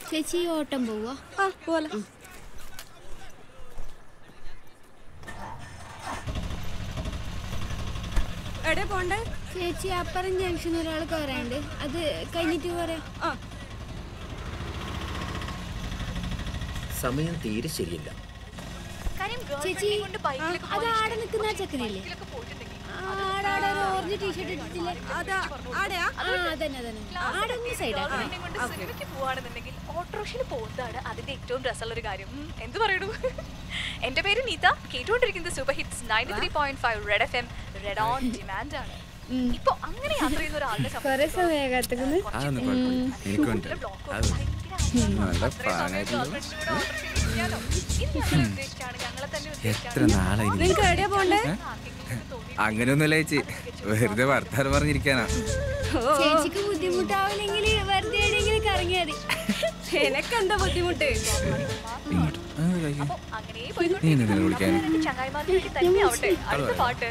ചേച്ചി ഓട്ടം പോവാ ആ പോലെ എവിടെ പോണ്ടേ ചേച്ചി അപ്പുറം ജംഗ്ഷൻ ഒരാൾ കയറാണ്ട് അത് കഴിഞ്ഞിട്ട് പറയാം ആ സമയം തീരെ ശരിയല്ല ചേച്ചി അത് ആടെ നിൽക്കുന്ന ആ ചെക്കനില്ലേ ആടെ ആടെ ഒരു ഓറഞ്ച് ടീഷർട്ട് ഇട്ടിട്ടില്ലേ അതാ ആടെയാ ആ അതന്നെ അതന്നെ ആടെ ഒന്ന് സൈഡാക്കണേ സിനിമയ്ക്ക് പോവാണെന്നുണ്ടെങ്കിൽ ഓട്ടോറിക്ഷയിൽ പോകുന്നതാണ് അതിന്റെ ഏറ്റവും രസമുള്ള ഒരു കാര്യം ഉം, എന്ത് പറയണു എന്റെ പേര് നീത കേട്ടുകൊണ്ടിരിക്കുന്നത് super hits ninety three point five red F M red on demand ആണ് ഇപ്പൊ അങ്ങനെ യാത്ര ചെയ്യുന്ന ഒരാളുടെ കൊറേ സമയം കാത്തുക്കുന്നു അതൊന്നും കുഴപ്പമില്ല എനിക്കുണ്ട് അത് നല്ല പ്രാണായിട്ടുള്ള എത്ര നാളായി ഇനി? നിങ്ങക്ക് എവിടെയാ പോണ്ടേ അങ്ങനെയൊന്നുമല്ല ചേച്ചി വെറുതെ വർത്താനം പറഞ്ഞിരിക്കാനാ ചേച്ചിക്ക് ബുദ്ധിമുട്ടാവില്ലെങ്കിൽ വെറുതെ എവിടെയെങ്കിലും കറങ്ങിയാൽ മതി എനക്കെന്താ ബുദ്ധിമുട്ട് ഇങ്ങോട്ട് ആ, കഴിക്ക്. അങ്ങനെ നീ എന്തിനാ വിളിക്കാൻ ചങ്ങായിമാർക്ക് വേണ്ടി തന്നെ ആവട്ടെ അടുത്ത പാട്ട്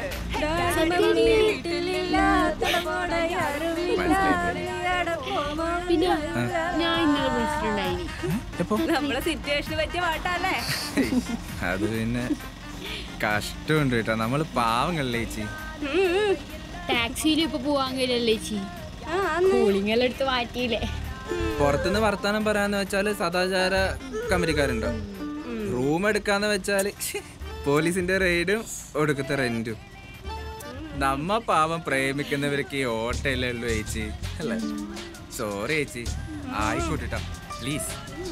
പിന്നെ ഞാൻ ഇന്നലെ വിളിച്ചിട്ടുണ്ടായിനി എപ്പോ നമ്മളെ സിറ്റുവേഷന് പറ്റിയ പാട്ടല്ലേ അത് പിന്നെ കഷ്ടമുണ്ട് കേട്ടോ നമ്മള് പാവങ്ങളല്ലേ ചേച്ചി ടാക്സിയിൽ ഇപ്പൊ പോവാൻ കഴിയില്ലല്ലേ ചേച്ചി ആ കൂളിംഗ് എല്ലാം എടുത്ത് മാറ്റിയില്ലേ പുറത്തുനിന്ന് വർത്താനം പറയാന്ന് വെച്ചാല് സദാചാര കമ്പനിക്കാരുണ്ടോ റൂം എടുക്കാന്ന് വെച്ചാല് പോലീസിന്റെ റെയ്ഡും ഒടുക്കത്തെ റെന്റും നമ്മ പാവം പ്രേമിക്കുന്നവർക്ക് ഈ ഓട്ടയല്ലേ ഉള്ളൂ ചേച്ചി അല്ലേ സോറി ചേച്ചി ആയിക്കോട്ടെ പ്ലീസ്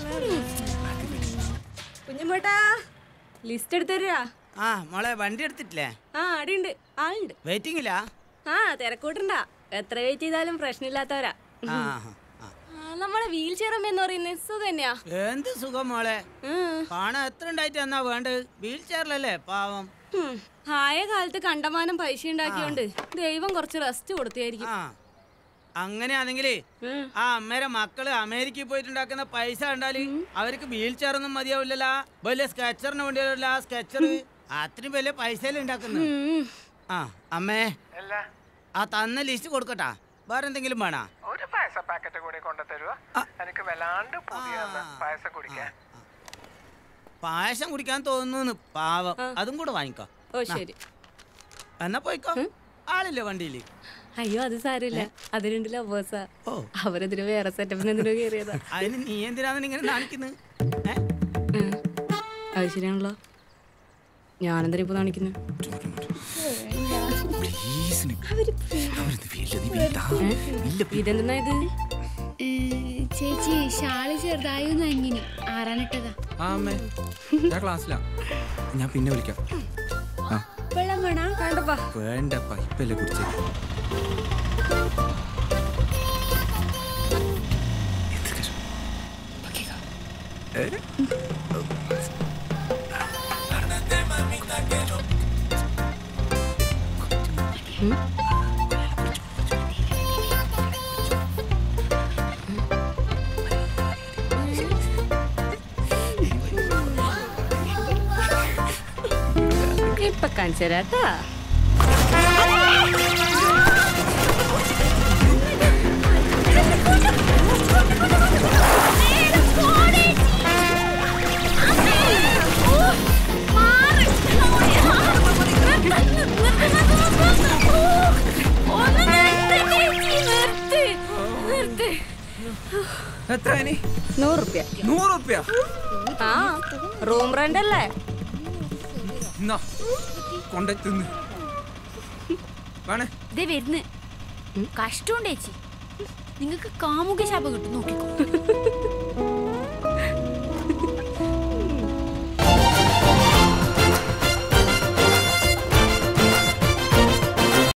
കുഞ്ഞുമോട്ടാ ലിസ്റ്റ് എടുത്തരാ ആ മോളെ വണ്ടി എടുത്തിട്ടില്ലേ ആ അടിയുണ്ട് ആളുണ്ട് വെയിറ്റിംഗില്ല ആ തിരക്കൂട്ടണ്ട എത്ര വെയിറ്റ് ചെയ്താലും പ്രശ്നമില്ലാത്തവരാ ആ ആ. നമ്മളെ വീൽ ചെയർ എന്ന് പറയുന്നത് സുഖം തന്നെയാ എന്ത് സുഖം മോളെ ഉം. പണം എത്ര ഉണ്ടായിട്ട് എന്നാ വേണ്ടത് വീൽ ചെയറിലല്ലേ പാവം ഉം. ആയ കാലത്ത് കണ്ടമാനം പൈസ ഉണ്ടാക്കിയോണ്ട് ദൈവം കുറച്ച് റെസ്റ്റ് കൊടുത്തായിരിക്കും ആ അങ്ങനെയാണെങ്കിലേ ഉം. ആ അമ്മേരെ മക്കള് അമേരിക്കയിൽ പോയിട്ടുണ്ടാക്കുന്ന പൈസ കണ്ടാല് അവർക്ക് വീൽ ചെയർ ഒന്നും മതിയാവില്ലല്ലോ വലിയ സ്കെച്ചറിന് വേണ്ടിയല്ല ആ സ്കെച്ചർ അത്രയും വലിയ പൈസയിൽ ഉണ്ടാക്കുന്നു ഉം. ആ അമ്മേ ആ തന്ന ലിസ്റ്റ് കൊടുക്കട്ടാ വേറെ എന്തെങ്കിലും വേണോ ഒരു പായസ പാക്കറ്റ് കൂടി കൊണ്ടു തരുവോ എനിക്ക് വല്ലാണ്ട് പുതിയ പായസം കുടിക്കാൻ പായസം കുടിക്കാൻ തോന്നുന്നു പാവം അതും കൂടെ വാങ്ങിക്കോ ഓ ശരി എന്നാ പോയിക്കോ ആളില്ലേ വണ്ടിയില് അയ്യോ അത് സാരമില്ല അത് രണ്ട് ലവേഴ്സാ ഓ അവരതിന് വേറെ സെറ്റപ്പിന് എന്തിനോ കയറിയതാ അതിന് നീ എന്തിനാണ് ഇങ്ങനെ കാണിക്കുന്നത് ഏ? ഉം. അത് ശരിയാണല്ലോ ഞാനെന്തിനാ ഇപ്പൊ കാണിക്കുന്നത് ഇതെന്താ ഇത് ഏ, ചേച്ചി ഷാള് ചെറുതായി ഒന്ന് അഞ്ഞിനി ആറാനിട്ടതാ ആ അമ്മേ ഞാൻ ക്ലാസ്സിലാ ഞാൻ പിന്നെ വിളിക്കാം ആ വെള്ളം വേണോ കണ്ടപ്പാ വേണ്ടപ്പാ ഇപ്പല്ലേ കുടിച്ചേ ഇപ്പൊ കാണിച്ചു തരാട്ടാ എത്ര ഇനി നൂറ് റുപ്യ നൂറ് റുപ്യ ആ റൂം റെന്റ് അല്ലേ എന്നാ കൊണ്ടേ തിന്ന് വേണേ ഇതേ വരുന്ന് കഷ്ടമുണ്ട് ചേച്ചി നിങ്ങൾക്ക് കാമുക ശാപം കിട്ടും നോക്കിക്കോ